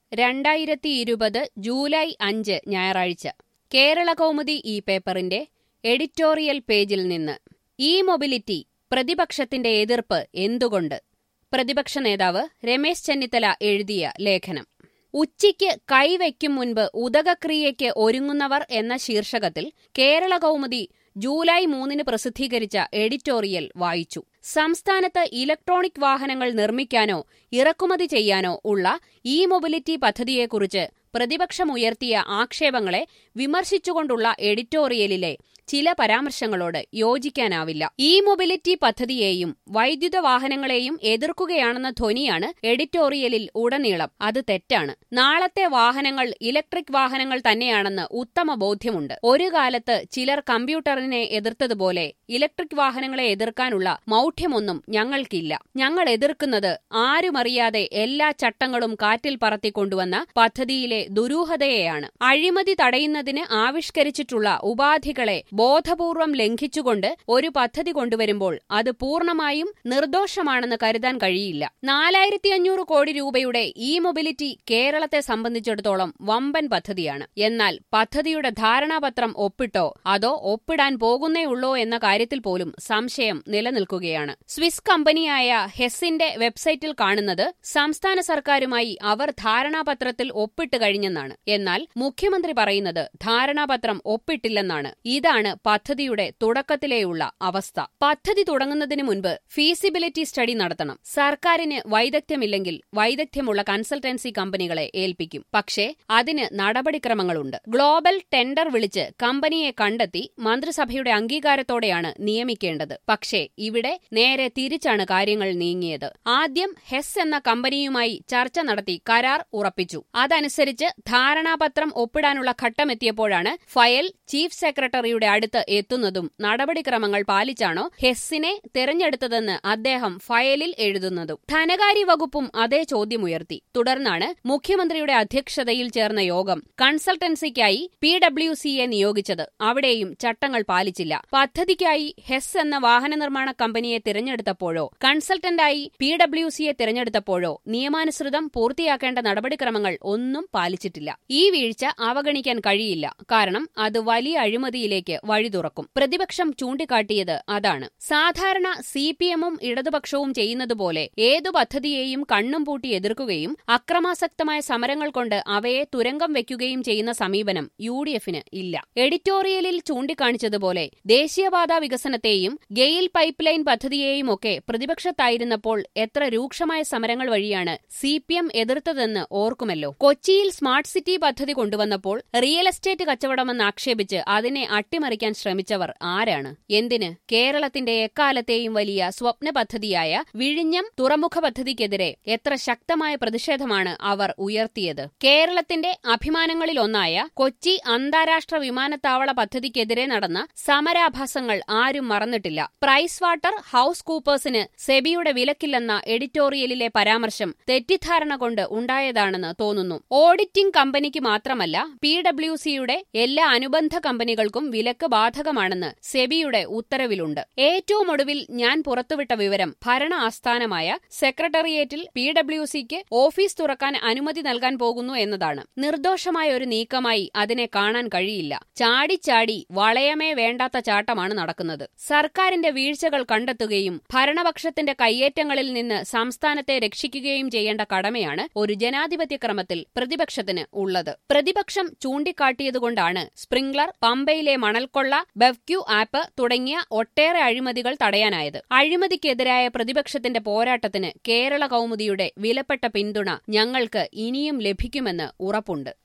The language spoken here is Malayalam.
രണ്ടായിരത്തി ഇരുപത് ജൂലൈ അഞ്ച് ഞായറാഴ്ച കേരള കൗമുദി ഈ പേപ്പറിന്റെ എഡിറ്റോറിയൽ പേജിൽ നിന്ന് ഇ മൊബിലിറ്റി പ്രതിപക്ഷത്തിന്റെ എതിർപ്പ് എന്തുകൊണ്ട് പ്രതിപക്ഷ നേതാവ് രമേശ് ചെന്നിത്തല എഴുതിയ ലേഖനം ഉച്ചയ്ക്ക് കൈവയ്ക്കും മുൻപ് ഉദകക്രിയയ്ക്ക് ഒരുങ്ങുന്നവർ എന്ന ശീർഷകത്തിൽ കേരള കൗമുദി ജൂലൈ മൂന്നിന് പ്രസിദ്ധീകരിച്ച എഡിറ്റോറിയൽ വായിച്ചു സംസ്ഥാനത്ത് ഇലക്ട്രോണിക് വാഹനങ്ങൾ നിർമ്മിക്കാനോ ഇറക്കുമതി ചെയ്യാനോ ഉള്ള ഇ മൊബിലിറ്റി പദ്ധതിയെക്കുറിച്ച് പ്രതിപക്ഷമുയർത്തിയ ആക്ഷേപങ്ങളെ വിമർശിച്ചുകൊണ്ടുള്ള എഡിറ്റോറിയലിലെ ചില പരാമർശങ്ങളോട് യോജിക്കാനാവില്ല ഇ മൊബിലിറ്റി പദ്ധതിയെയും വൈദ്യുത വാഹനങ്ങളെയും എതിർക്കുകയാണെന്ന ധ്വനിയാണ് എഡിറ്റോറിയലിൽ ഉടനീളം അത് തെറ്റാണ് നാളത്തെ വാഹനങ്ങൾ ഇലക്ട്രിക് വാഹനങ്ങൾ തന്നെയാണെന്ന് ഉത്തമ ബോധ്യമുണ്ട് ഒരു കാലത്ത് ചിലർ കമ്പ്യൂട്ടറിനെ എതിർത്തതുപോലെ ഇലക്ട്രിക് വാഹനങ്ങളെ എതിർക്കാനുള്ള മൗഢ്യമൊന്നും ഞങ്ങൾക്കില്ല ഞങ്ങൾ എതിർക്കുന്നത് ആരുമറിയാതെ എല്ലാ ചട്ടങ്ങളും കാറ്റിൽ പറത്തിക്കൊണ്ടുവന്ന പദ്ധതിയിലെ ദുരൂഹതയെയാണ് അഴിമതി തടയുന്നതിന് ആവിഷ്കരിച്ചിട്ടുള്ള ഉപാധികളെ ബോധപൂർവം ലംഘിച്ചുകൊണ്ട് ഒരു പദ്ധതി കൊണ്ടുവരുമ്പോൾ അത് പൂർണ്ണമായും നിർദോഷമാണെന്ന് കരുതാൻ കഴിയില്ല നാലായിരത്തി അഞ്ഞൂറ് കോടി രൂപയുടെ ഇ മൊബിലിറ്റി കേരളത്തെ സംബന്ധിച്ചിടത്തോളം വമ്പൻ പദ്ധതിയാണ് എന്നാൽ പദ്ധതിയുടെ ധാരണാപത്രം ഒപ്പിട്ടോ അതോ ഒപ്പിടാൻ പോകുന്നേ ഉള്ളോ എന്ന കാര്യത്തിൽ പോലും സംശയം നിലനിൽക്കുകയാണ് സ്വിസ് കമ്പനിയായ ഹെസ്സിന്റെ വെബ്സൈറ്റിൽ കാണുന്നത് സംസ്ഥാന സർക്കാരുമായി അവർ ധാരണാപത്രത്തിൽ ഒപ്പിട്ട് കഴിഞ്ഞെന്നാണ് എന്നാൽ മുഖ്യമന്ത്രി പറയുന്നത് ധാരണാപത്രം ഒപ്പിട്ടില്ലെന്നാണ് ഇതാണ് പദ്ധതിയുടെ തുടക്കത്തിലെയുള്ള അവസ്ഥ പദ്ധതി തുടങ്ങുന്നതിന് മുൻപ് ഫീസിബിലിറ്റി സ്റ്റഡി നടത്തണം സർക്കാരിന് വൈദഗ്ധ്യമില്ലെങ്കിൽ വൈദഗ്ധ്യമുള്ള കൺസൾട്ടൻസി കമ്പനികളെ ഏൽപ്പിക്കും പക്ഷേ അതിന് നടപടിക്രമങ്ങളുണ്ട് ഗ്ലോബൽ ടെൻഡർ വിളിച്ച് കമ്പനിയെ കണ്ടെത്തി മന്ത്രിസഭയുടെ അംഗീകാരത്തോടെയാണ് നിയമിക്കേണ്ടത് പക്ഷേ ഇവിടെ നേരെ തിരിച്ചാണ് കാര്യങ്ങൾ നീങ്ങിയത് ആദ്യം ഹെസ് എന്ന കമ്പനിയുമായി ചർച്ച നടത്തി കരാർ ഉറപ്പിച്ചു അതനുസരിച്ച് ധാരണാപത്രം ഒപ്പിടാനുള്ള ഘട്ടമെത്തിയപ്പോഴാണ് ഫയൽ ചീഫ് സെക്രട്ടറിയുടെ അടുത്ത് എത്തുന്നതും നടപടിക്രമങ്ങൾ പാലിച്ചാണോ ഹെസ്സിനെ തെരഞ്ഞെടുത്തതെന്ന് അദ്ദേഹം ഫയലിൽ എഴുതുന്നതും ധനകാര്യ വകുപ്പും അതേ ചോദ്യമുയർത്തി തുടർന്നാണ് മുഖ്യമന്ത്രിയുടെ അധ്യക്ഷതയിൽ ചേർന്ന യോഗം കൺസൾട്ടൻസിക്കായി പി ഡബ്ല്യു സിയെ നിയോഗിച്ചത് അവിടെയും ചട്ടങ്ങൾ പാലിച്ചില്ല പദ്ധതിക്കായി ഹെസ് എന്ന വാഹന നിർമ്മാണ കമ്പനിയെ തിരഞ്ഞെടുത്തപ്പോഴോ കൺസൾട്ടന്റായി പി ഡബ്ല്യു സിയെ തിരഞ്ഞെടുത്തപ്പോഴോ നിയമാനുസൃതം പൂർത്തിയാക്കേണ്ട നടപടിക്രമങ്ങൾ ഒന്നും പാലിച്ചിട്ടില്ല ഈ വീഴ്ച അവഗണിക്കാൻ കഴിയില്ല കാരണം അത് വലിയ അഴിമതിയിലേക്ക് വഴി തുറക്കും പ്രതിപക്ഷം ചൂണ്ടിക്കാട്ടിയത് അതാണ് സാധാരണ സി പി എമ്മും ഇടതുപക്ഷവും ചെയ്യുന്നതുപോലെ ഏതു പദ്ധതിയെയും കണ്ണും പൂട്ടി എതിർക്കുകയും അക്രമാസക്തമായ സമരങ്ങൾ കൊണ്ട് അവയെ തുരങ്കം വെക്കുകയും ചെയ്യുന്ന സമീപനം യു ഡി എഫിന് ഇല്ല എഡിറ്റോറിയലിൽ ചൂണ്ടിക്കാണിച്ചതുപോലെ ദേശീയപാത വികസനത്തെയും ഗെയിൽ പൈപ്പ് ലൈൻ പദ്ധതിയെയും ഒക്കെ പ്രതിപക്ഷത്തായിരുന്നപ്പോൾ എത്ര രൂക്ഷമായ സമരങ്ങൾ വഴിയാണ് സി പി എം എതിർത്തതെന്ന് ഓർക്കുമല്ലോ കൊച്ചിയിൽ സ്മാർട്ട് സിറ്റി പദ്ധതി കൊണ്ടുവന്നപ്പോൾ റിയൽ എസ്റ്റേറ്റ് കച്ചവടമെന്ന് ആക്ഷേപിച്ച് അതിനെ അട്ടിമറിക്കാൻ ശ്രമിച്ചവർ ആരാണ് എന്തിന് കേരളത്തിന്റെ എക്കാലത്തെയും വലിയ സ്വപ്ന പദ്ധതിയായ വിഴിഞ്ഞം തുറമുഖ പദ്ധതിക്കെതിരെ എത്ര ശക്തമായ പ്രതിഷേധമാണ് അവർ ഉയർത്തിയത് കേരളത്തിന്റെ അഭിമാനങ്ങളിലൊന്നായ കൊച്ചി അന്താരാഷ്ട്ര വിമാനത്താവള പദ്ധതിക്കെതിരെ നടന്ന സമരാഭാസങ്ങൾ ആരും മറന്നിട്ടില്ല പ്രൈസ് വാട്ടർ ഹൌസ് കൂപ്പേഴ്സിന് സെബിയുടെ വിലക്കില്ലെന്ന എഡിറ്റോറിയലിലെ പരാമർശം തെറ്റിദ്ധാരണ കൊണ്ട് ഉണ്ടായതാണെന്ന് തോന്നുന്നു ഓഡിറ്റിംഗ് കമ്പനിക്ക് മാത്രമല്ല പി ഡബ്ല്യു സിയുടെ എല്ലാ അനുബന്ധ കമ്പനികൾക്കും വിലക്ക് ബാധകമാണെന്ന് സെബിയുടെ ഉത്തരവിലുണ്ട് ഏറ്റവും ഒടുവിൽ ഞാൻ പുറത്തുവിട്ട വിവരം ഭരണ ആസ്ഥാനമായ സെക്രട്ടേറിയറ്റിൽ പി ഡബ്ല്യു സിക്ക് ഓഫീസ് തുറക്കാൻ അനുമതി നൽകാൻ പോകുന്നു എന്നതാണ് നിർദോഷമായ ഒരു നീക്കമായി അതിനെ കാണാൻ കഴിയില്ല ചാടിച്ചാടി വളയമേ വേണ്ടാത്ത ചാട്ടമാണ് നടക്കുന്നത് സർക്കാരിന്റെ വീഴ്ചകൾ കണ്ടെത്തുകയും ഭരണപക്ഷത്തിന്റെ കയ്യേറ്റങ്ങളിൽ നിന്ന് സംസ്ഥാനത്തെ രക്ഷിക്കുകയും ചെയ്യേണ്ട കടമയാണ് ഒരു ജനാധിപത്യ ക്രമത്തിൽ പ്രതിപക്ഷത്തിന് ഉള്ളത് പ്രതിപക്ഷം ചൂണ്ടിക്കാട്ടിയതുകൊണ്ടാണ് സ്പ്രിംഗ്ലർ പമ്പയിലെ മണൽക്കൊള്ള ബെവ്ക്യു ആപ്പ് തുടങ്ങിയ ഒട്ടേറെ അഴിമതികൾ തടയാനായത് അഴിമതിക്കെതിരായ പ്രതിപക്ഷത്തിന്റെ പോരാട്ടത്തിന് കേരള കൗമുദിയുടെ വിലപ്പെട്ട പിന്തുണ ഞങ്ങൾക്ക് ഇനിയും ലഭിക്കുമെന്ന് ഉറപ്പുണ്ട്